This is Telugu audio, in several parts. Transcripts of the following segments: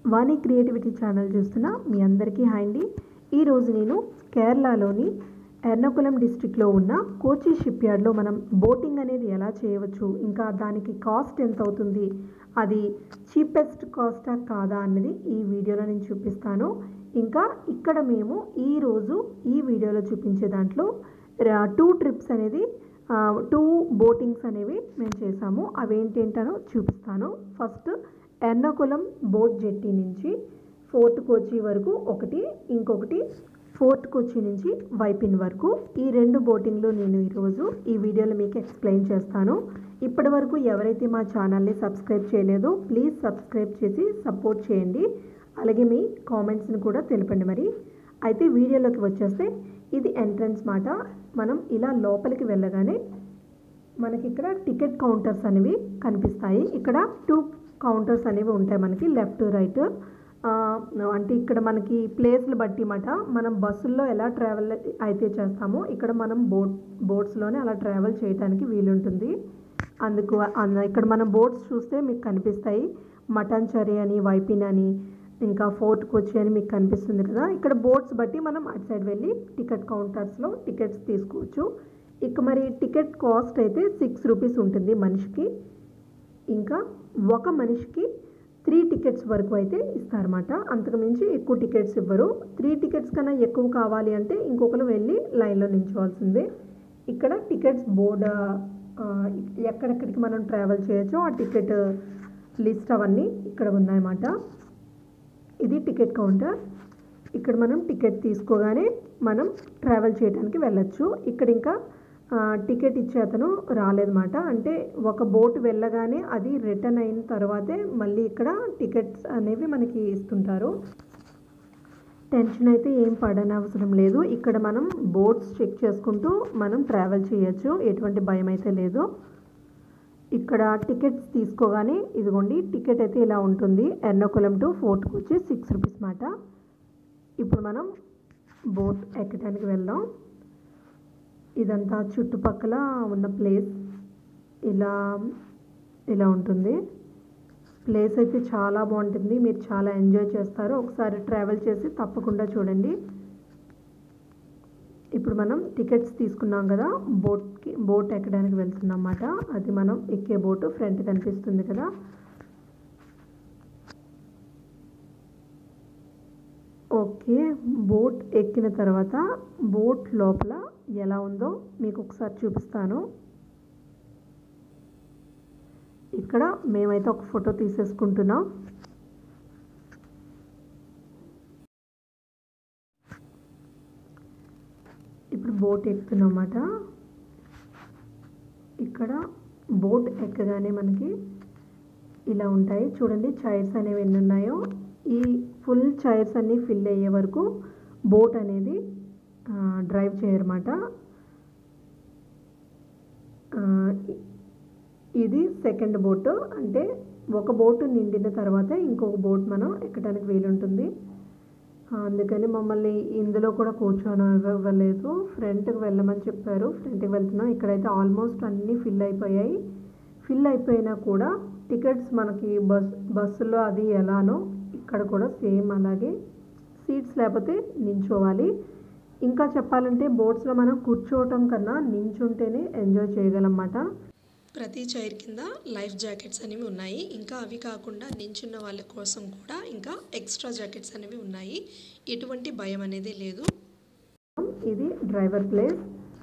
వాణి క్రియేటివిటీ ఛానల్ చూస్తున్న మీ అందరికీ హాయ్ అండి ఈరోజు నేను కేరళలోని ఎర్నాకుళం డిస్టిక్లో ఉన్న కోచి షిప్ యార్డ్లో మనం బోటింగ్ అనేది ఎలా చేయవచ్చు ఇంకా దానికి కాస్ట్ ఎంత అవుతుంది అది చీపెస్ట్ కాస్టా కాదా అన్నది ఈ వీడియోలో నేను చూపిస్తాను ఇంకా ఇక్కడ మేము ఈరోజు ఈ వీడియోలో చూపించే దాంట్లో టూ ట్రిప్స్ అనేది టూ బోటింగ్స్ అనేవి మేము చేసాము అవేంటేంటనో చూపిస్తాను ఫస్ట్ ఎర్నాకుళం బోట్ జెట్టి నుంచి ఫోర్త్ కోచి వరకు ఒకటి ఇంకొకటి ఫోర్త్ కోచి నుంచి వైపిన్ వరకు ఈ రెండు బోటింగ్లు నేను ఈరోజు ఈ వీడియోలో మీకు ఎక్స్ప్లెయిన్ చేస్తాను ఇప్పటి వరకు ఎవరైతే మా ఛానల్ని సబ్స్క్రైబ్ చేయలేదో ప్లీజ్ సబ్స్క్రైబ్ చేసి సపోర్ట్ చేయండి అలాగే మీ కామెంట్స్ని కూడా తెలపండి మరి అయితే వీడియోలోకి వచ్చేస్తే ఇది ఎంట్రన్స్ మాట మనం ఇలా లోపలికి వెళ్ళగానే మనకి ఇక్కడ టికెట్ కౌంటర్స్ అనేవి కనిపిస్తాయి ఇక్కడ టూ కౌంటర్స్ అనేవి ఉంటాయి మనకి లెఫ్ట్ రైట్ అంటే ఇక్కడ మనకి ప్లేస్లు బట్టి మాట మనం బస్సుల్లో ఎలా ట్రావెల్ అయితే చేస్తామో ఇక్కడ మనం బోట్ బోట్స్లోనే అలా ట్రావెల్ చేయడానికి వీలుంటుంది అందుకు అన్న- ఇక్కడ మనం బోట్స్ చూస్తే మీకు కనిపిస్తాయి మటన్ చరీ అని వైపిన్ అని ఇంకా ఫోర్ట్ కొచ్చి అని మీకు కనిపిస్తుంది కదా ఇక్కడ బోట్స్ బట్టి మనం అటు సైడ్ వెళ్ళి టికెట్ కౌంటర్స్లో టికెట్స్ తీసుకోవచ్చు ఇక మరి టికెట్ కాస్ట్ అయితే సిక్స్ రూపీస్ ఉంటుంది మనిషికి ఇంకా ఒక మనిషికి త్రీ టికెట్స్ వరకు అయితే ఇస్తారన్నమాట అంతకు మించి ఎక్కువ టికెట్స్ ఇవ్వరు త్రీ టికెట్స్ కన్నా ఎక్కువ కావాలి అంటే ఇంకొకరు వెళ్ళి లైన్లో నించోవాల్సిందే ఇక్కడ టికెట్స్ బోర్డ్ ఎక్కడెక్కడికి మనం ట్రావెల్ చేయొచ్చో ఆ టికెట్ లిస్ట్ అవన్నీ ఇక్కడ ఉన్నాయన్నమాట ఇది టికెట్ కౌంటర్ ఇక్కడ మనం టికెట్ తీసుకోగానే మనం ట్రావెల్ చేయడానికి వెళ్ళొచ్చు ఇక్కడ ఇంకా ఆ, టికెట్ ఇచ్చే అతను రాలేదన్నమాట అంటే ఒక బోట్ వెళ్ళగానే అది రిటర్న్ అయిన తర్వాతే మళ్ళీ ఇక్కడ టికెట్స్ అనేవి మనకి ఇస్తుంటారు టెన్షన్ అయితే ఏం పడనవసరం లేదు ఇక్కడ మనం బోట్స్ చెక్ చేసుకుంటూ మనం ట్రావెల్ చేయొచ్చు ఎటువంటి భయం అయితే లేదు ఇక్కడ టికెట్స్ తీసుకోగానే ఇదిగోండి టికెట్ అయితే ఇలా ఉంటుంది ఎర్నాకుళం టు ఫోర్ట్కి వచ్చి సిక్స్ రూపీస్ మాట ఇప్పుడు మనం బోట్ ఎక్కడానికి వెళ్దాం ఇదంతా చుట్టుపక్కల ఉన్న ప్లేస్ ఇలా ఇలా ఉంటుంది ప్లేస్ అయితే చాలా బాగుంటుంది మీరు చాలా ఎంజాయ్ చేస్తారు ఒకసారి ట్రావెల్ చేసి తప్పకుండా చూడండి ఇప్పుడు మనం టికెట్స్ తీసుకున్నాం కదా బోట్కి బోట్ ఎక్కడానికి వెళ్తున్నాం అన్నమాట అది మనం ఎక్కే బోటు ఫ్రంట్ కనిపిస్తుంది కదా ఓకే బోట్ ఎక్కిన తర్వాత బోట్ లోపల ఎలా ఉందో మీకు ఒకసారి చూపిస్తాను ఇక్కడ మేమైతే ఒక ఫోటో తీసేసుకుంటున్నాం ఇప్పుడు బోట్ ఎక్కుతున్నమాట ఇక్కడ బోట్ ఎక్కగానే మనకి ఇలా ఉంటాయి చూడండి చైర్స్ అనేవి ఎన్ని ఉన్నాయో ఈ ఫుల్ చైర్స్ అన్నీ ఫిల్ అయ్యే వరకు బోట్ అనేది ఆ, డ్రైవ్ చేయరన్నమాట ఆ, ఇ- ఇది సెకండ్ బోట్ అంటే ఒక బోటు నిండిన తర్వాత ఇంకొక బోట్ మనం ఎక్కడానికి వీలుంటుంది ఆ, అందుకని మమ్మల్ని ఇందులో కూడా కూర్చోనివ్వలేదు ఫ్రంట్కి వెళ్ళమని చెప్పారు ఫ్రంట్కి వెళ్తున్నాం ఇక్కడైతే ఆల్మోస్ట్ అన్నీ ఫిల్ అయిపోయాయి ఫిల్ అయిపోయినా కూడా టికెట్స్ మనకి బస్ బస్సులో అది ఎలానో ఇక్కడ కూడా సేమ్ అలాగే సీట్స్ లేకపోతే నించోవాలి ఇంకా చెప్పాలంటే బోట్స్లో మనం కూర్చోవటం కన్నా నించుంటేనే ఎంజాయ్ చేయగలన్నమాట ప్రతి చైర్ కింద లైఫ్ జాకెట్స్ అనేవి ఉన్నాయి ఇంకా అవి కాకుండా నించున్న వాళ్ళ కోసం కూడా ఇంకా ఎక్స్ట్రా జాకెట్స్ అనేవి ఉన్నాయి ఎటువంటి భయం అనేది లేదు ఇది డ్రైవర్ ప్లేస్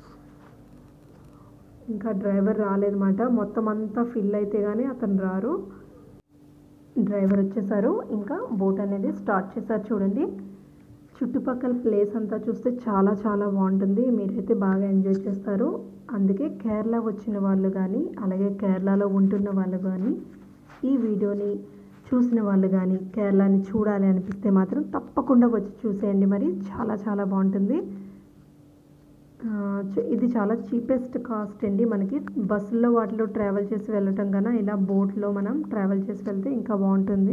ఇంకా డ్రైవర్ రాలేదన్నమాట మొత్తం అంతా ఫిల్ అయితే కానీ అతను రారు డ్రైవర్ వచ్చేసారు ఇంకా బోట్ అనేది స్టార్ట్ చేశారు చూడండి చుట్టుపక్కల ప్లేస్ అంతా చూస్తే చాలా చాలా బాగుంటుంది మీరైతే బాగా ఎంజాయ్ చేస్తారు అందుకే కేరళ వచ్చిన వాళ్ళు కానీ అలాగే కేరళలో ఉంటున్న వాళ్ళు కానీ ఈ వీడియోని చూసిన వాళ్ళు కానీ కేరళని చూడాలి అనిపిస్తే మాత్రం తప్పకుండా వచ్చి చూసేయండి మరి చాలా చాలా బాగుంటుంది ఆ, చ- ఇది చాలా చీపెస్ట్ కాస్ట్ అండి మనకి బస్సుల్లో వాటిలో ట్రావెల్ చేసి వెళ్ళటం కన్నా ఇలా బోట్లో మనం ట్రావెల్ చేసి వెళ్తే ఇంకా బాగుంటుంది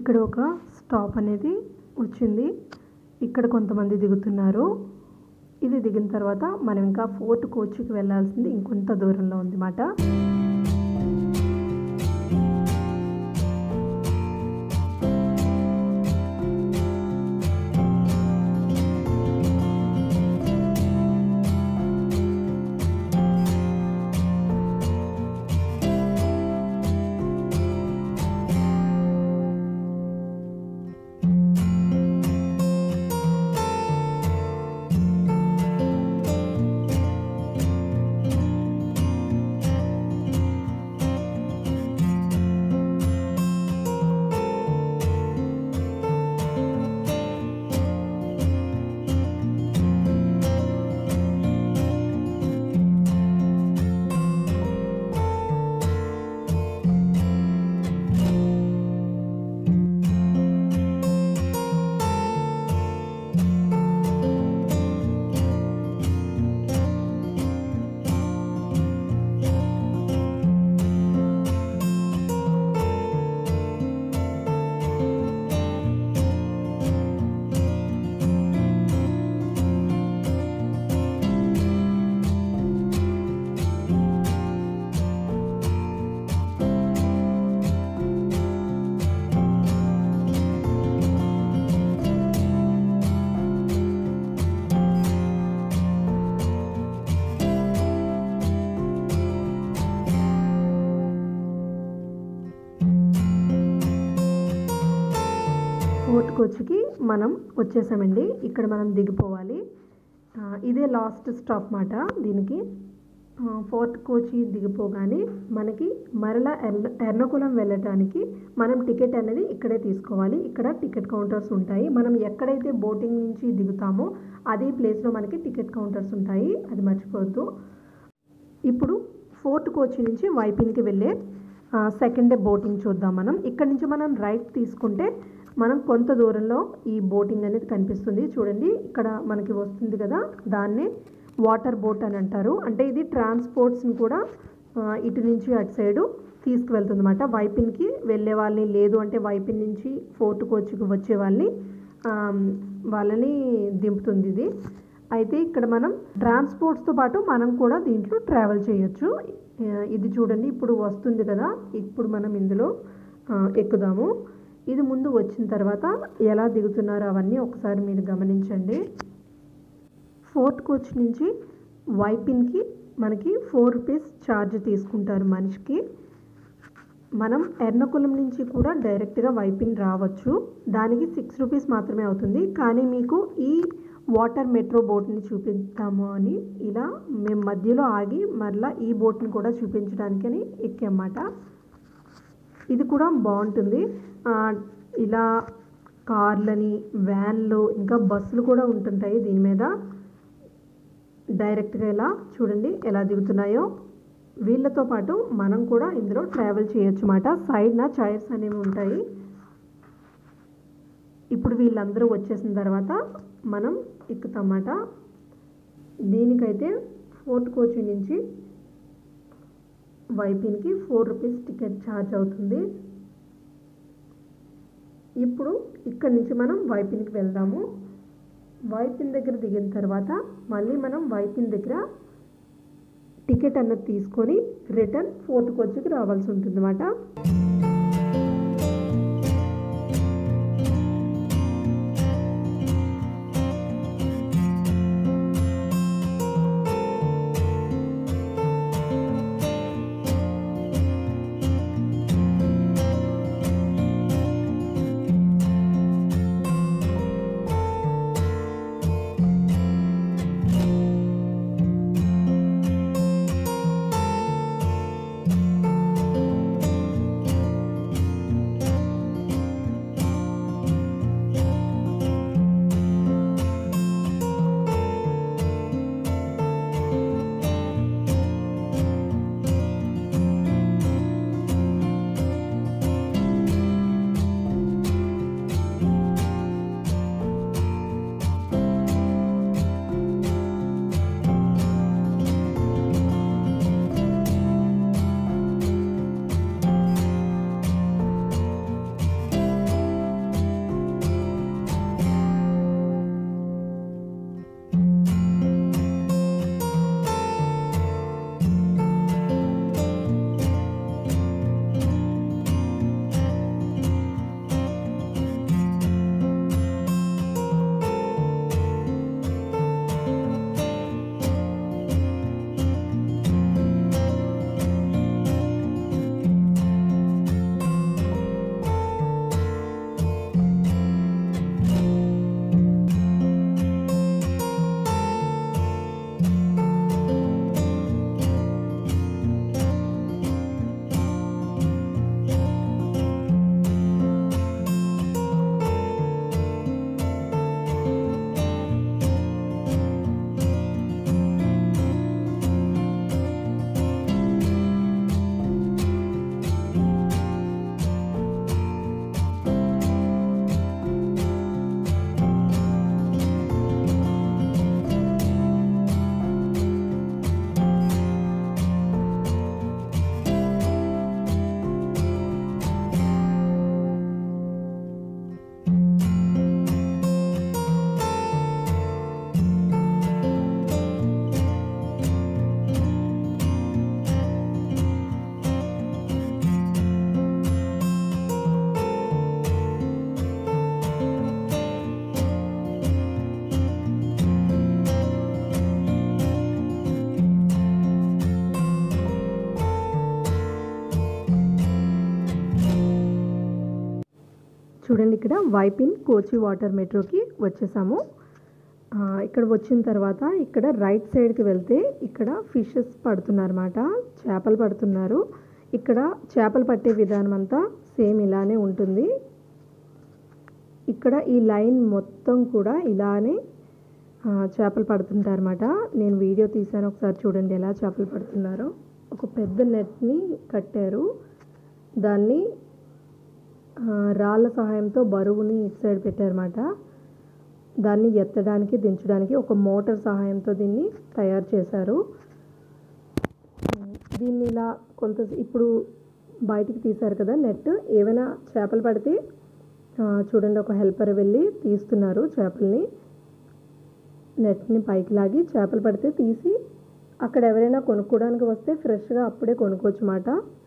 ఇక్కడ ఒక స్టాప్ అనేది వచ్చింది ఇక్కడ కొంతమంది దిగుతున్నారు ఇది దిగిన తర్వాత మనం ఇంకా ఫోర్త్ కోచ్కి వెళ్ళాల్సింది ఇంకొంత దూరంలో ఉందన్నమాట ఫోర్త్ కోచ్కి మనం వచ్చేసామండి ఇక్కడ మనం దిగిపోవాలి ఆ, ఇదే లాస్ట్ స్టాప్ మాట దీనికి ఆ, ఫోర్త్ కోచి దిగిపోగానే మనకి మరలా ఎర్న ఎర్నకులం వెళ్ళటానికి మనం టికెట్ అనేది ఇక్కడే తీసుకోవాలి ఇక్కడ టికెట్ కౌంటర్స్ ఉంటాయి మనం ఎక్కడైతే బోటింగ్ నుంచి దిగుతామో అదే ప్లేస్లో మనకి టికెట్ కౌంటర్స్ ఉంటాయి అది మర్చిపోవద్దు ఇప్పుడు ఫోర్త్ కోచ్ నుంచి వైపిన్కి వెళ్ళే సెకండ్ డే బోటింగ్ చూద్దాం మనం ఇక్కడ నుంచి మనం రైట్ తీసుకుంటే మనం కొంత దూరంలో ఈ బోటింగ్ అనేది కనిపిస్తుంది చూడండి ఇక్కడ మనకి వస్తుంది కదా దాన్నే వాటర్ బోట్ అని అంటారు అంటే ఇది ట్రాన్స్పోర్ట్స్ని కూడా ఆ, ఇటు నుంచి అటు సైడు తీసుకువెళ్తుంది అనమాట వైపిన్కి వెళ్ళే వాళ్ళని లేదు అంటే వైపిన్ నుంచి ఫోర్త్ కోచ్కి వచ్చే వాళ్ళని ఆ, వాళ్ళని దింపుతుంది ఇది అయితే ఇక్కడ మనం ట్రాన్స్పోర్ట్స్తో పాటు మనం కూడా దీంట్లో ట్రావెల్ చేయొచ్చు ఆ, ఇది చూడండి ఇప్పుడు వస్తుంది కదా ఇప్పుడు మనం ఇందులో ఆ, ఎక్కుదాము ఇది ముందు వచ్చిన తర్వాత ఎలా దిగుతున్నారో అవన్నీ ఒకసారి మీరు గమనించండి ఫోర్త్ కోచ్ నుంచి వైపిన్కి మనకి ఫోర్ రూపీస్ ఛార్జ్ తీసుకుంటారు మనిషికి మనం ఎర్నకులం నుంచి కూడా డైరెక్ట్గా వైపిన్ రావచ్చు దానికి సిక్స్ రూపీస్ మాత్రమే అవుతుంది కానీ మీకు ఈ వాటర్ మెట్రో బోట్ని చూపిద్దాము అని ఇలా మేము మధ్యలో ఆగి మరలా ఈ బోట్ని కూడా చూపించడానికి అని ఎక్కామాట ఇది కూడా బాగుంటుంది ఆ, ఇలా కార్లని వ్యాన్లు ఇంకా బస్సులు కూడా ఉంటుంటాయి దీని మీద డైరెక్ట్గా ఇలా చూడండి ఎలా దిగుతున్నాయో వీళ్ళతో పాటు మనం కూడా ఇందులో ట్రావెల్ చేయొచ్చు అన్నమాట సైడ్న చైర్స్ అనేవి ఉంటాయి ఇప్పుడు వీళ్ళందరూ వచ్చేసిన తర్వాత మనం ఎక్కుతామాట దీనికైతే ఫోర్త్ కోచ్ నుంచి వైపిన్కి ఫోర్ రూపీస్ టికెట్ ఛార్జ్ అవుతుంది ఇప్పుడు ఇక్కడి నుంచి మనం వైపిన్కి వెళ్దాము వైపిన్ దగ్గర దిగిన తర్వాత మళ్ళీ మనం వైపిన్ దగ్గర టికెట్ అన్నది తీసుకొని రిటర్న్ ఫోర్త్ కోచ్కి రావాల్సి ఉంటుంది అన్నమాట చూడండి ఇక్కడ వైపిన్ కోచి వాటర్ మెట్రోకి వచ్చేసాము ఆ, ఇక్కడ వచ్చిన తర్వాత ఇక్కడ రైట్ సైడ్కి వెళ్తే ఇక్కడ ఫిషెస్ పడుతున్నారన్నమాట చేపలు పడుతున్నారు ఇక్కడ చేపలు పట్టే విధానం అంతా సేమ్ ఇలానే ఉంటుంది ఇక్కడ ఈ లైన్ మొత్తం కూడా ఇలానే ఆ, చేపలు పడుతుంటారన్నమాట నేను వీడియో తీసాను ఒకసారి చూడండి ఎలా చేపలు పడుతున్నారో ఒక పెద్ద నెట్ని కట్టారు దాన్ని ఆ, రాళ్ళ సహాయంతో బరువుని ఇటు సైడ్ పెట్టారన్నమాట దాన్ని ఎత్తడానికి దించడానికి ఒక మోటార్ సహాయంతో దీన్ని తయారు చేశారు ఉమ్, దీన్ని ఇలా కొంత ఇప్పుడు బయటికి తీశారు కదా నెట్ ఏమైనా చేపలు పడితే ఆ, చూడండి ఒక హెల్పర్ వెళ్ళి తీస్తున్నారు చేపల్ని నెట్ని పైకి లాగి చేపలు పడితే తీసి అక్కడ ఎవరైనా కొనుక్కోవడానికి వస్తే ఫ్రెష్గా అప్పుడే కొనుక్కోవచ్చు మాట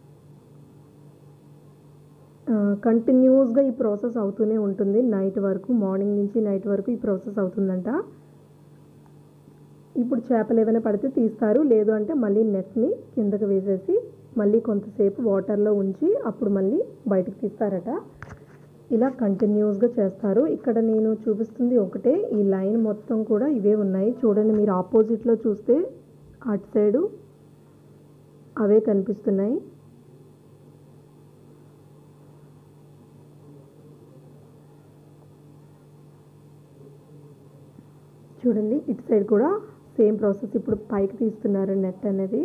కంటిన్యూస్గా ఈ ప్రాసెస్ అవుతూనే ఉంటుంది నైట్ వరకు మార్నింగ్ నుంచి నైట్ వరకు ఈ ప్రాసెస్ అవుతుందంట ఇప్పుడు చేపలు ఏమైనా పడితే తీస్తారు లేదు అంటే మళ్ళీ నెట్ని కిందకి వేసేసి మళ్ళీ కొంతసేపు వాటర్లో ఉంచి అప్పుడు మళ్ళీ బయటకు తీస్తారట ఇలా కంటిన్యూస్గా చేస్తారు ఇక్కడ నేను చూపిస్తుంది ఒకటే ఈ లైన్ మొత్తం కూడా ఇవే ఉన్నాయి చూడండి మీరు ఆపోజిట్లో చూస్తే అటు సైడు అవే కనిపిస్తున్నాయి చూడండి ఇటు సైడ్ కూడా సేమ్ ప్రాసెస్ ఇప్పుడు పైకి తీస్తున్నారు నెట్ అనేది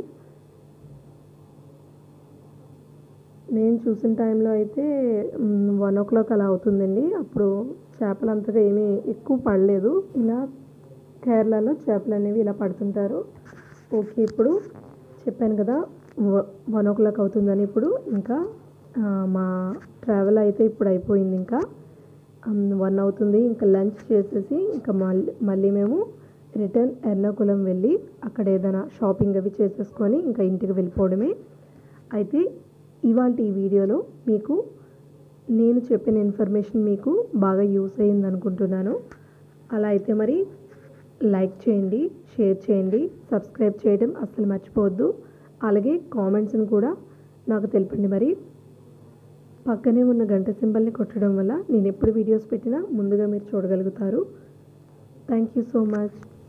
నేను చూసిన టైంలో అయితే వన్ ఓ క్లాక్ అలా అవుతుందండి అప్పుడు చేపలు అంతగా ఏమీ ఎక్కువ పడలేదు ఇలా కేరళలో చేపలు అనేవి ఇలా పడుతుంటారు ఓకే ఇప్పుడు చెప్పాను కదా వన్ ఓ క్లాక్ అవుతుందని ఇప్పుడు ఇంకా ఆ, మా ట్రావెల్ అయితే ఇప్పుడు అయిపోయింది ఇంకా వన్ అవుతుంది ఇంకా లంచ్ చేసేసి ఇంకా మళ్ళీ మళ్ళీ మేము రిటర్న్ ఎర్నాకుళం వెళ్ళి అక్కడ ఏదైనా షాపింగ్ అవి చేసేసుకొని ఇంకా ఇంటికి వెళ్ళిపోవడమే అయితే ఇవాళ ఈ వీడియోలో మీకు నేను చెప్పిన ఇన్ఫర్మేషన్ మీకు బాగా యూస్ అయ్యింది అనుకుంటున్నాను అలా అయితే మరి లైక్ చేయండి షేర్ చేయండి సబ్స్క్రైబ్ చేయడం అస్సలు మర్చిపోవద్దు అలాగే కామెంట్స్ని కూడా నాకు తెలపండి మరి పక్కనే ఉన్న గంట సింబల్ని కొట్టడం వల్ల నేను ఎప్పుడు వీడియోస్ పెట్టినా ముందుగా మీరు చూడగలుగుతారు థ్యాంక్ యూ సో మచ్